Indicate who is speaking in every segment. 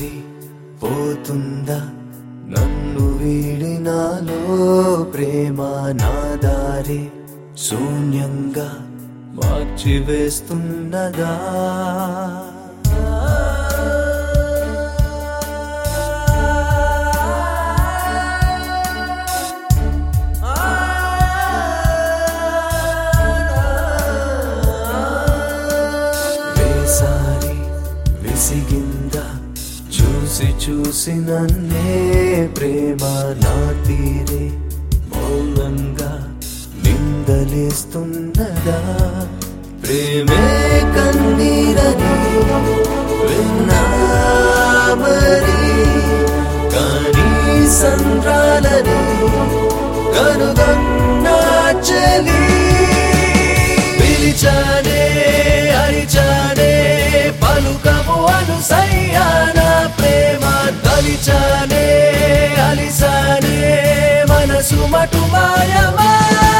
Speaker 1: జారి పోతుందా నన్ను వీడినాలో ప్రేమ నా దారి శూన్యంగా మార్చి వేస్తున్నదా వేసారి విసిగిందా చూసి చూసి నన్నే ప్రేమ నా తీరే మౌనంగా నిందలేస్తున్నదా ప్రేమే కన్నీరని విన్నా మరి కానీ సంద్రాలని కనుగొన్నా చలి పిలిచానే అరిచానే పలుకము అనుసయ్యాన ప్రేమ తలిచానే అలిసానే మనసు మటు మాయమా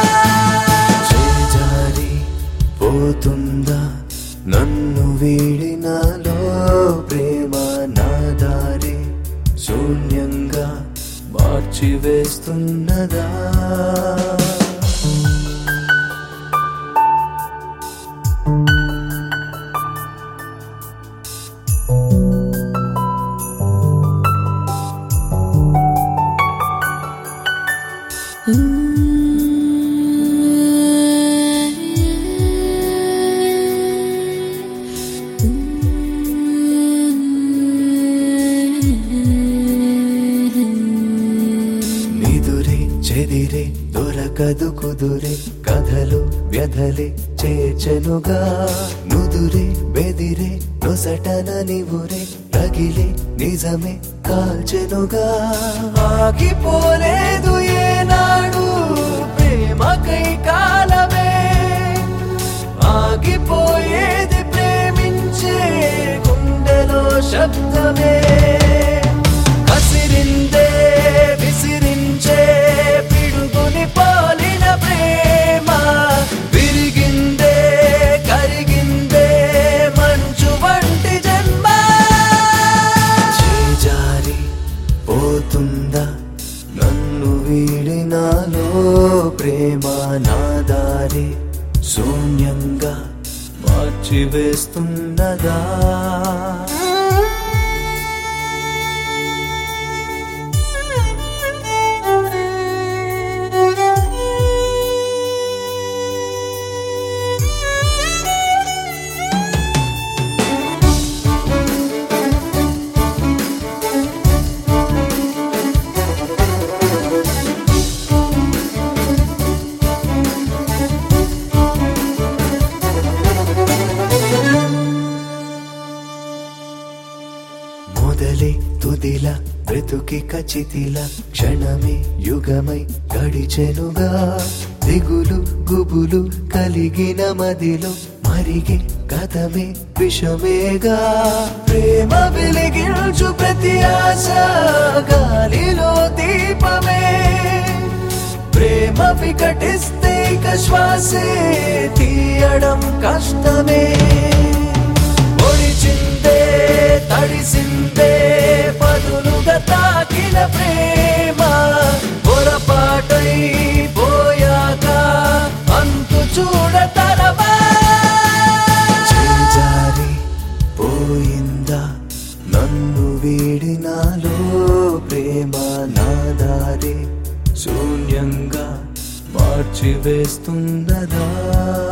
Speaker 1: చేజారి పోతుందా నన్ను వీడినాలో ప్రేమ నా దారి శూన్యంగా మార్చి వేస్తున్నదా నిదురే చెదిరే దొరకదు కుదురే కథలు వ్యధలే చేచనుగా నుదురే బెదిరే నొసటన నివురే తగిలే నిజమే కాల్చెనుగా ఆగిపోలేదు ఏనాడు ప్రేమకై కాలమే ఆగిపోయేది ప్రేమించే గుండెలో శబ్దమే కసిరిందే విసిరించే పిడుగుని పోలిన ప్రేమ విరిగిందే కరిగిందే మంచు వంటి జన్మ చేజారి పోతుందా నన్ను వీడినాలో ప్రేమ నా దారి శూన్యంగా మార్చి వేస్తున్నదా మొదలే తుదిల బ్రతుకి కచితిల క్షణమే యుగమై గడిచెనుగా దిగులు గుబులు కలిగిన మదిలో మరిగే గతమే విషమేగా ప్రేమ వెలిగించు ప్రతి ఆశ గాలిలో దీపమే ప్రేమ వికటిస్తే ఇక శ్వాసే తీయడం కష్టమే ఒడిచిందే తడిసిందే పదులుగా తాకిన ప్రేమ పొరపాటై పోయాక అంతు చూడతరమా చేజారి పోయిందా నన్ను వీడినాలో ప్రేమ నా దారి శూన్యంగా మార్చి వేస్తున్నదా